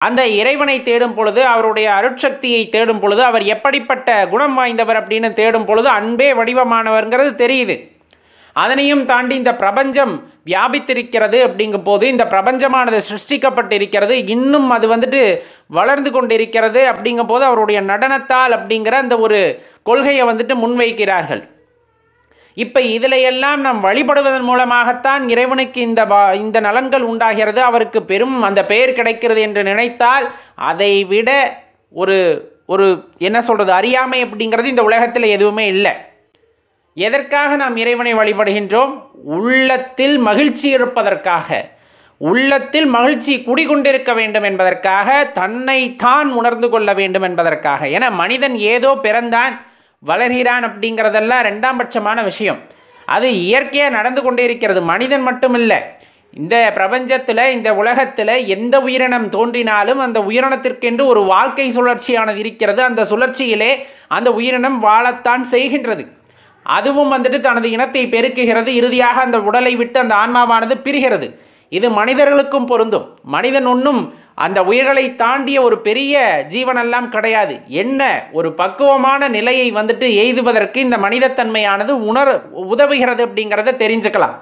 அந்த இறைவனை தேடும் பொழுது அவருடைய அருட்சக்தியை தேடும் பொழுது அவர் எப்படிப்பட்ட குணம் வாய்ந்தவர் அப்படின்னு தேடும் பொழுது அன்பே வடிவமானவர்ங்கிறது தெரியுது அதனையும் தாண்டி இந்த பிரபஞ்சம் வியாபித்திருக்கிறது அப்படிங்கும் போது இந்த பிரபஞ்சமானது சிருஷ்டிக்கப்பட்டிருக்கிறது இன்னும் அது வந்துட்டு வளர்ந்து கொண்டிருக்கிறது அப்படிங்கும் போது அவருடைய நடனத்தால் அப்படிங்கிற அந்த ஒரு கொள்கையை வந்துட்டு முன்வைக்கிறார்கள் இப்போ இதில் எல்லாம் நாம் வழிபடுவதன் மூலமாகத்தான் இறைவனுக்கு இந்த பா இந்த நலன்கள் உண்டாகிறது அவருக்கு பெரும் அந்த பெயர் கிடைக்கிறது என்று நினைத்தால் அதை விட ஒரு ஒரு என்ன சொல்கிறது அறியாமை அப்படிங்கிறது இந்த உலகத்தில் எதுவுமே இல்லை எதற்காக நாம் இறைவனை வழிபடுகின்றோம் உள்ளத்தில் மகிழ்ச்சி இருப்பதற்காக உள்ளத்தில் மகிழ்ச்சி குடிகொண்டிருக்க வேண்டும் என்பதற்காக தன்னை தான் உணர்ந்து கொள்ள வேண்டும் என்பதற்காக ஏன்னா மனிதன் ஏதோ பிறந்தான் வளர்கிறான் அப்படிங்கிறதெல்லாம் ரெண்டாம் பட்சமான விஷயம் அது இயற்கையாக நடந்து கொண்டே இருக்கிறது மனிதன் மட்டும் இல்லை இந்த பிரபஞ்சத்தில் இந்த உலகத்தில் எந்த உயிரினம் தோன்றினாலும் அந்த உயிரினத்திற்கென்று ஒரு வாழ்க்கை சுழற்சியானது இருக்கிறது அந்த சுழற்சியிலே அந்த உயிரினம் வாழத்தான் செய்கின்றது அதுவும் வந்துட்டு தனது இனத்தை பெருக்குகிறது இறுதியாக அந்த உடலை விட்டு அந்த ஆன்மாவானது பிரிகிறது இது மனிதர்களுக்கும் பொருந்தும் மனிதன் ஒன்றும் அந்த உயிர்களை தாண்டிய ஒரு பெரிய ஜீவனெல்லாம் கிடையாது என்ன ஒரு பக்குவமான நிலையை வந்துட்டு எய்துவதற்கு இந்த மனிதத்தன்மையானது உணர் உதவுகிறது அப்படிங்கிறத தெரிஞ்சுக்கலாம்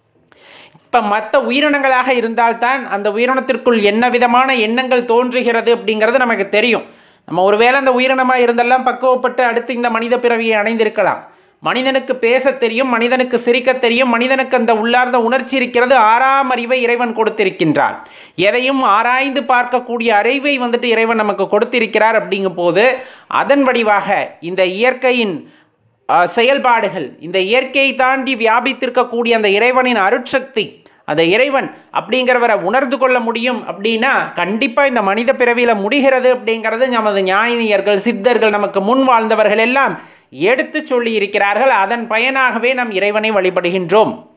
இப்போ மற்ற உயிரினங்களாக இருந்தால்தான் அந்த உயிரினத்திற்குள் என்ன விதமான எண்ணங்கள் தோன்றுகிறது அப்படிங்கிறது நமக்கு தெரியும் நம்ம ஒருவேளை அந்த உயிரினமாக இருந்தெல்லாம் பக்குவப்பட்டு அடுத்து இந்த மனித பிறவியை அடைந்திருக்கலாம் மனிதனுக்கு பேச தெரியும் மனிதனுக்கு சிரிக்க தெரியும் மனிதனுக்கு அந்த உள்ளார்ந்த உணர்ச்சி இருக்கிறது ஆறாம் அறிவை இறைவன் கொடுத்திருக்கின்றார் எதையும் ஆராய்ந்து பார்க்கக்கூடிய அறிவை வந்துட்டு இறைவன் நமக்கு கொடுத்திருக்கிறார் அப்படிங்கும் போது அதன் வடிவாக இந்த இயற்கையின் அஹ், செயல்பாடுகள் இந்த இயற்கையை தாண்டி வியாபித்திருக்கக்கூடிய அந்த இறைவனின் அருட்சக்தி அந்த இறைவன் அப்படிங்கிறவரை உணர்ந்து கொள்ள முடியும் அப்படின்னா கண்டிப்பாக இந்த மனித பிறவியில் முடிகிறது அப்படிங்கிறது நமது ஞானியர்கள் சித்தர்கள் நமக்கு முன் வாழ்ந்தவர்கள் எல்லாம் எடுத்து சொல்லி இருக்கிறார்கள் அதன் பயனாகவே நாம் இறைவனை வழிபடுகின்றோம்